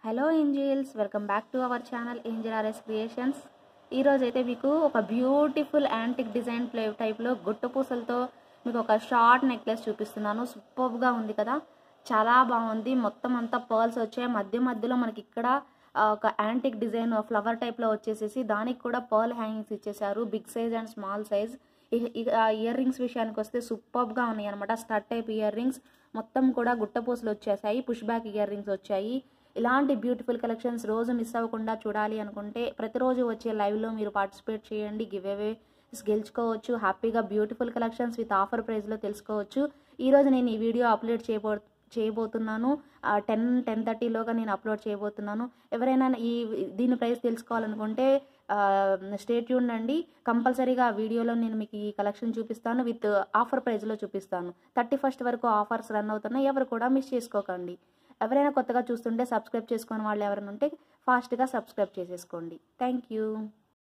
hello angels welcome back to our channel angel RS creations ఈరోజు అయితే మీకు ఒక బ్యూటిఫుల్ యాంటిక్ డిజైన్ ప్లే టైప్లో గుట్ట పూసలతో మీకు ఒక షార్ట్ నెక్లెస్ చూపిస్తున్నాను సూపర్గా ఉంది కదా చాలా బాగుంది మొత్తం అంతా పర్ల్స్ వచ్చాయి మధ్య మధ్యలో మనకి ఇక్కడ ఆ, ఒక యాంటిక్ డిజైన్ ఫ్లవర్ టైప్లో వచ్చేసేసి దానికి కూడా పర్ల్ హ్యాంగింగ్స్ ఇచ్చేసారు big size and small size earrings విషయానికి వస్తే సూపర్గా ఉన్నాయి అనమాట స్టడ్ టైప్ ఇయర్ రింగ్స్ మొత్తం కూడా గుట్టపూసలు వచ్చేసాయి పుష్ బ్యాక్ ఇయర్ రింగ్స్ వచ్చాయి ఇలాంటి బ్యూటిఫుల్ కలెక్షన్స్ రోజు మిస్ అవ్వకుండా చూడాలి అనుకుంటే ప్రతిరోజు వచ్చే లైవ్లో మీరు పార్టిసిపేట్ చేయండి గివ్ అవే గెలుచుకోవచ్చు హ్యాపీగా బ్యూటిఫుల్ కలెక్షన్స్ విత్ ఆఫర్ ప్రైస్లో తెలుసుకోవచ్చు ఈరోజు నేను ఈ వీడియో అప్లోడ్ చేయబో చేయబోతున్నాను టెన్ టెన్ థర్టీలోగా నేను అప్లోడ్ చేయబోతున్నాను ఎవరైనా ఈ దీని ప్రైస్ తెలుసుకోవాలనుకుంటే స్టేట్ అండి కంపల్సరీగా ఆ వీడియోలో నేను మీకు ఈ కలెక్షన్ చూపిస్తాను విత్ ఆఫర్ ప్రైస్లో చూపిస్తాను థర్టీ ఫస్ట్ వరకు ఆఫర్స్ రన్ అవుతున్నాయి ఎవరు కూడా మిస్ చేసుకోకండి ఎవరైనా కొత్తగా చూస్తుంటే సబ్స్క్రైబ్ చేసుకుని వాళ్ళు ఎవరైనా ఉంటే ఫాస్ట్గా సబ్స్క్రైబ్ చేసేసుకోండి థ్యాంక్ యూ